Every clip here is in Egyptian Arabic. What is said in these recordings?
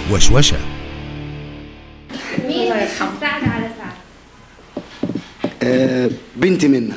وشوشة مين مش السعد على سعد؟ آه، بنتي منى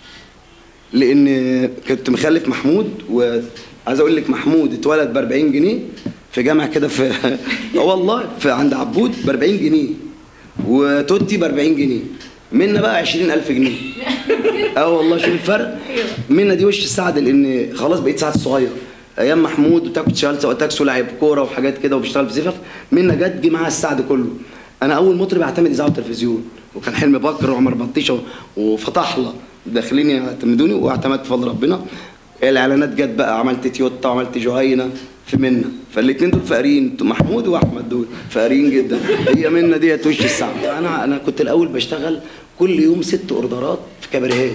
لان كنت مخلف محمود وعايز اقول لك محمود اتولد ب 40 جنيه في جامع كده في اه والله في عند عبود ب 40 جنيه وتوتي ب 40 جنيه منى بقى 20000 جنيه اه والله شوف الفرق منى دي وش السعد لان خلاص بقيت سعد صغير ايام محمود وبتاع كنت شغال سواق تاكسي ولاعب كوره وحاجات كده وبشتغل في زفاف منى جت جه معاها السعد كله انا اول مطرب اعتمد اذاعه وتلفزيون وكان حلمي بكر وعمر بطيشه وفتحله داخلين يعتمدوني واعتمدت بفضل ربنا الاعلانات جت بقى عملت تويوتا وعملت جهينه في منى فالاثنين دول فقرين محمود واحمد دول فقرين جدا هي منى ديت وش السعد انا انا كنت الاول بشتغل كل يوم ست اوردرات في كباريهات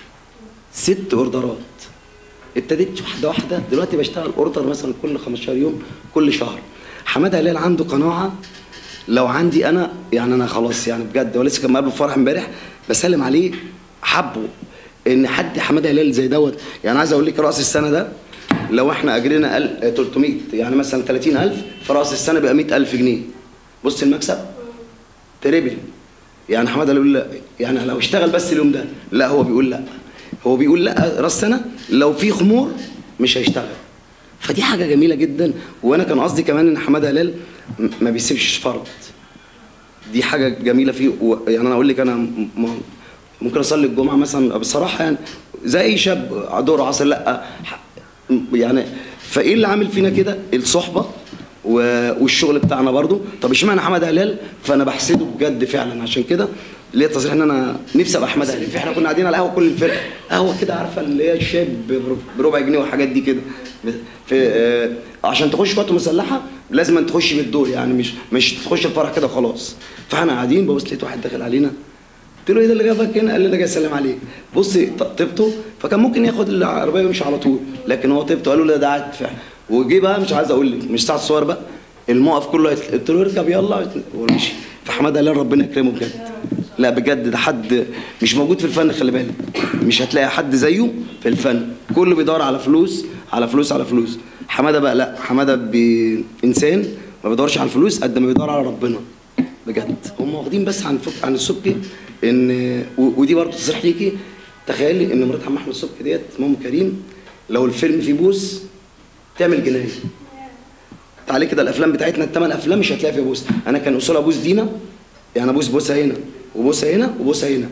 ست اوردرات ابتديت واحده واحده دلوقتي بشتغل اوردر مثلا كل 15 يوم كل شهر حماده هلال عنده قناعه لو عندي انا يعني انا خلاص يعني بجد هو لسه كان مقابله في فرح امبارح بسلم عليه حبه ان حد حماده هلال زي دوت يعني عايز اقول لك راس السنه ده لو احنا اجرنا ال- 300 يعني مثلا 30000 فراس السنه بقى 100000 جنيه بص المكسب تريبل يعني حماده يقول لا يعني لو اشتغل بس اليوم ده لا هو بيقول لا هو بيقول لا راس سنه لو في خمور مش هيشتغل فدي حاجه جميله جدا وانا كان قصدي كمان ان حماده هلال م- ما بيسيبش فرض دي حاجه جميله فيه و... يعني انا اقول لك انا م- م- ممكن اصلي الجمعه مثلا بصراحه يعني زي اي شاب دور عصر لا ح- يعني فايه اللي عامل فينا كده الصحبه و- والشغل بتاعنا برضو طب اشمعنى حمد هلال فانا بحسده بجد فعلا عشان كده ليه تصريح ان انا نفسي ابقى احمد هلال احنا كنا قاعدين على قهوه كل الفرقه قهوه كده عارفه اللي هي الشاي ب- بربع جنيه والحاجات دي كده في آه، عشان تخش قوات مسلحه لازم أن تخش بالدور يعني مش مش تخش الفرح كده وخلاص فاحنا قاعدين ببص لقيت واحد داخل علينا قلت له ايه ده اللي جابك هنا؟ قال لي انا جاي اسلم عليك. بص ط- طبته فكان ممكن ياخد العربيه ويمشي على طول، لكن هو طبته قالوا له لا ده قاعد فعلا. وجي بقى مش عايز اقول لك مش ساعه الصور بقى الموقف كله هيت- قلت له اركب يلا ومشي فحماده هلال ربنا يكرمه بجد. لا بجد ده حد مش موجود في الفن خلي بالك مش هتلاقي حد زيه في الفن كله بيدور على فلوس على فلوس على فلوس حماده بقى لا حماده بي- انسان ما بيدورش على الفلوس قد ما بيدور على ربنا بجد هم واخدين بس عن فك... عن السبكي ان و... ودي برضه تصريح ليكي تخيلي ان مرات عم احمد السبكي ديت ماما كريم لو الفيلم فيه بوس تعمل جنايه تعالي كده الافلام بتاعتنا الثمان افلام مش هتلاقي فيها بوس انا كان اصول ابوس دينا يعني ابوس بوسه هنا وبوسه هنا وبوسه هنا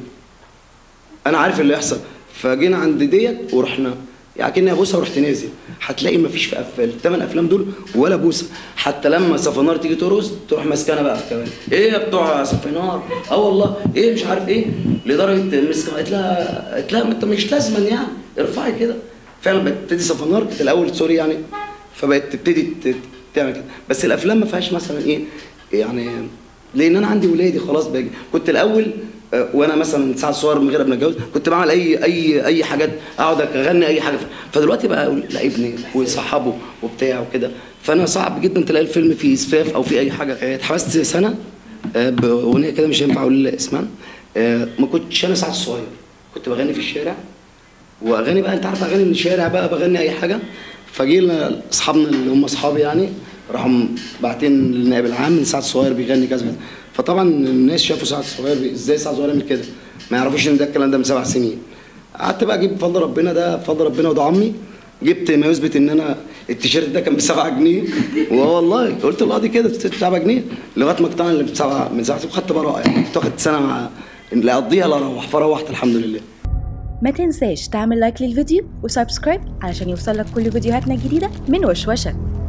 انا عارف اللي يحصل فجينا عند ديت ورحنا يعني كاني ابوسها ورحت نازل هتلاقي مفيش في أف- الثمان افلام دول ولا بوسه حتى لما صفنار تيجي ترقص تروح ماسكانا بقى كمان ايه يا بتوع صفنار اه والله ايه مش عارف ايه لدرجه مسكه قالت لها قالت لها ما انت مش لازما يعني ارفعي كده فعلا بتبتدي صفنار كانت الاول سوري يعني فبقت تبتدي ت- تعمل كده بس الافلام ما فيهاش مثلا ايه يعني لان انا عندي ولادي خلاص باجي كنت الاول آه، وانا مثلا ساعه صغير من غير قبل ما اتجوز كنت بعمل اي اي اي حاجات اقعد اغني اي حاجه فدلوقتي بقى أقول لا ابني وصحابه وبتاع وكده فانا صعب جدا تلاقي الفيلم فيه اسفاف او فيه اي حاجه آه، اتحبست سنه آه، باغنيه كده مش هينفع اقول اسمها آه، ما كنتش انا ساعه صغير كنت بغني في الشارع واغاني بقى انت عارف اغاني من الشارع بقى بغني اي حاجه فجينا اصحابنا اللي هم اصحابي يعني راحوا باعتين للنائب العام من سعد صغير بيغني كذا كذا فطبعا الناس شافوا سعد صغير بي- ازاي سعد صغير يعمل كده ما يعرفوش ان ده الكلام ده من سبع سنين قعدت بقى اجيب بفضل ربنا ده بفضل ربنا وده عمي جبت ما يثبت ان انا التيشيرت ده كان ب 7 جنيه والله قلت للقاضي كده التيشيرت ب 7 جنيه لغايه ما اقتنع اللي ب 7 من 7 خدت براءه يعني كنت واخد سنه مع لا اقضيها لا اروح فروحت الحمد لله ما تنساش تعمل لايك للفيديو وسبسكرايب علشان يوصلك كل فيديوهاتنا الجديدة من وشوشة